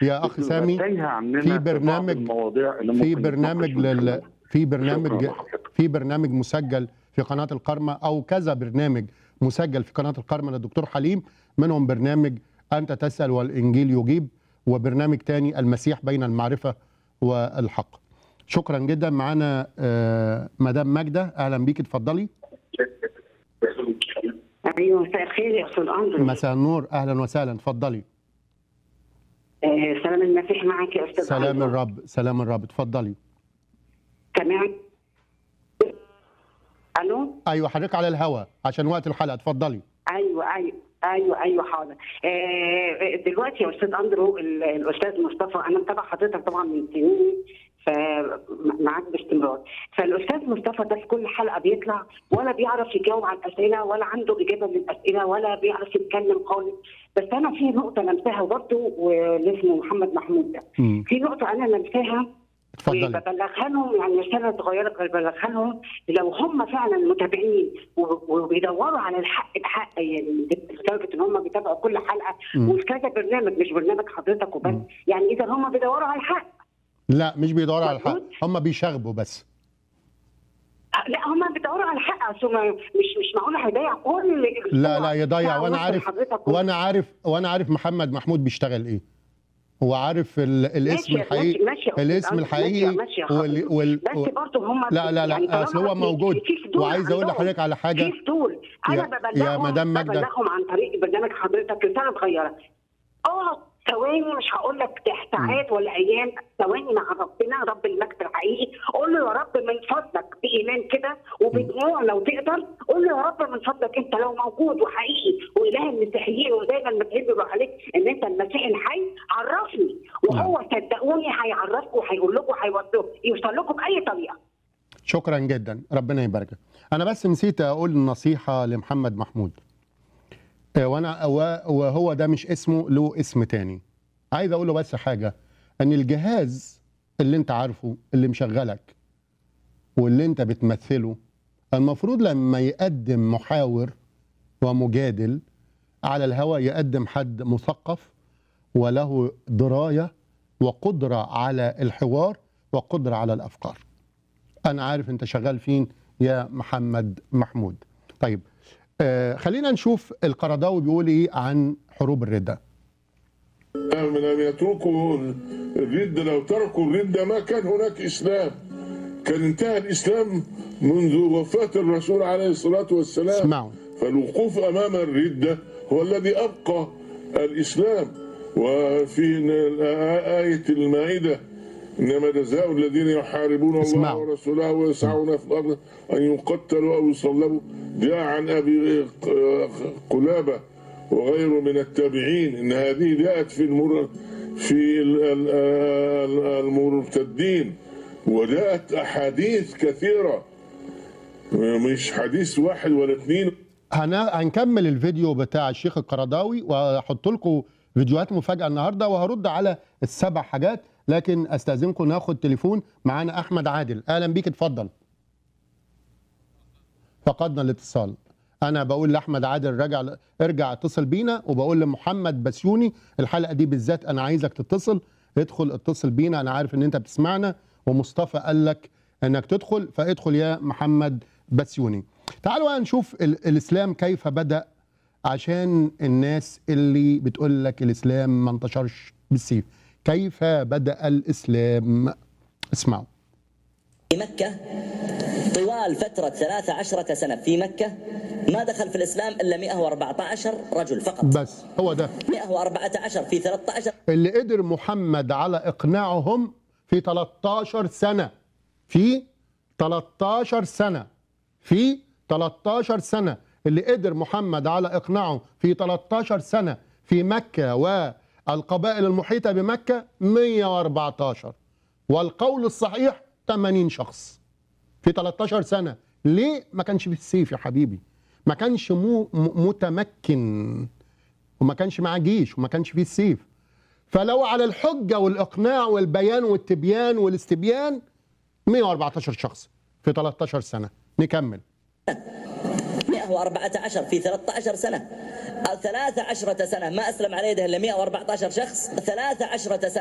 يا اخ سامي تايهه عننا في بعض برنامج- المواضيع اللي في ممكن برنامج نتناقش من لل خلالها. في برنامج شكراً لحضرتك. في برنامج مسجل في قناه القرمه او كذا برنامج مسجل في قناه القرمه للدكتور حليم منهم برنامج انت تسال والانجيل يجيب وبرنامج تاني المسيح بين المعرفه والحق شكرا جدا معانا آه، مدام ماجده اهلا بيك اتفضلي ايوه مساء الخير يا استاذ اندرو مساء النور اهلا وسهلا اتفضلي آه سلام المسيح معك يا استاذ سلام أندرو. الرب سلام الرب اتفضلي سامعني الو ايوه حضرتك على الهوا عشان وقت الحلقه اتفضلي ايوه ايوه ايوه ايوه حاضر آه دلوقتي يا استاذ اندرو ال- الاستاذ مصطفى انا متابع حضرتك طبعا من سنين فمعاك باستمرار فالاستاذ مصطفى ده في كل حلقه بيطلع ولا بيعرف يجاوب على الاسئله ولا عنده اجابه للاسئله ولا بيعرف يتكلم خالص بس انا في نقطه لمساها برضه واللي اسمه محمد محمود ده مم. في نقطه انا لمساها اتفضلي وببلغها لهم يعني رساله صغيره ببلغها لهم لو هم فعلا متابعين و- وبيدوروا على الحق بحق يعني لدرجه ان هم بيتابعوا كل حلقه مم. وفي كذا برنامج مش برنامج حضرتك وبس مم. يعني اذا هم بيدوروا على الحق لا مش بيدوروا على الحق مظبوط. هم بيشاغبوا بس لا هم بيدوروا على الحق اصل ما- مش مش معقول هيضيع كل لا لا يضيع ساعة وانا ونص عارف لحضرتك وانا عارف وانا عارف محمد محمود بيشتغل ايه هو عارف ال- الاسم ماشي- الحقيقي ماشي- ماشي يا أستاذ الاسم أندرو، الحقيقي ماشي- ماشي يا وال حضرتك. وال بس برضه هم لا لا لا يعني طالما اصل هو في- موجود في فضول وعايز اقول عندهم. لحضرتك على حاجه في فضول انا يا- ببلغهم يا مدام ماجدة. ببلغهم عن طريق برنامج حضرتك رساله صغيره اه ثواني مش هقول لك ساعات ولا ايام ثواني مع ربنا رب المجد الحقيقي قول له يا رب من فضلك بايمان كده وبدموع لو تقدر قول له يا رب من فضلك انت لو موجود وحقيقي واله المسيحيين ودايما المسيحيين بيقولوا عليك ان انت المسيح الحي عرفني وهو صدقوني هيعرفكم وهيقول لكم هيوصل يوصل لكم باي طريقه شكرا جدا ربنا يباركك انا بس نسيت اقول نصيحه لمحمد محمود آه، وانا و- وهو ده مش اسمه له اسم تاني عايز اقول له بس حاجه ان الجهاز اللي انت عارفه اللي مشغلك واللي انت بتمثله المفروض لما يقدم محاور ومجادل على الهوى يقدم حد مثقف وله درايه وقدره على الحوار وقدره على الافكار انا عارف انت شغال فين يا محمد محمود طيب آه خلينا نشوف القرضاوي بيقول ايه عن حروب الردة من أن يتركوا الردة لو تركوا الردة ما كان هناك إسلام كان انتهى الإسلام منذ وفاة الرسول عليه الصلاة والسلام اسمعوا فالوقوف أمام الردة هو الذي أبقى الإسلام وفي آية المائدة إنما جزاء الذين يحاربون الله اسمعوا. ورسوله ويسعون في الأرض أن يقتلوا أو يصلبوا جاء عن أبي قلابة وغيره من التابعين إن هذه جاءت في المر في ال- ال- ال- المرتدين وجاءت أحاديث كثيرة مش حديث واحد ولا اثنين هن... هنكمل الفيديو بتاع الشيخ القرضاوي وهحط لكم فيديوهات مفاجأة النهاردة وهرد على السبع حاجات لكن استاذنكم ناخد تليفون معانا احمد عادل اهلا بيك اتفضل فقدنا الاتصال انا بقول لاحمد عادل رجع ارجع اتصل بينا وبقول لمحمد بسيوني الحلقه دي بالذات انا عايزك تتصل ادخل اتصل بينا انا عارف ان انت بتسمعنا ومصطفى قال لك انك تدخل فادخل يا محمد بسيوني تعالوا بقى نشوف ال- الاسلام كيف بدا عشان الناس اللي بتقول لك الاسلام ما انتشرش بالسيف كيف بدا الاسلام اسمعوا في مكة طوال فترة 13 سنة في مكة ما دخل في الإسلام إلا 114 رجل فقط بس هو ده 114 في 13 اللي قدر محمد على اقناعهم في 13 سنه في 13 سنه في 13 سنه اللي قدر محمد على اقناعه في 13 سنه في مكه والقبائل المحيطه بمكه 114 والقول الصحيح 80 شخص في 13 سنه ليه ما كانش في السيف يا حبيبي ما كانش مو م- متمكن وما كانش معاه جيش وما كانش فيه السيف فلو على الحجة والإقناع والبيان والتبيان والاستبيان 114 شخص في 13 سنة نكمل 114 في 13 سنة 13 سنة ما أسلم على يده إلا 114 شخص 13 سنة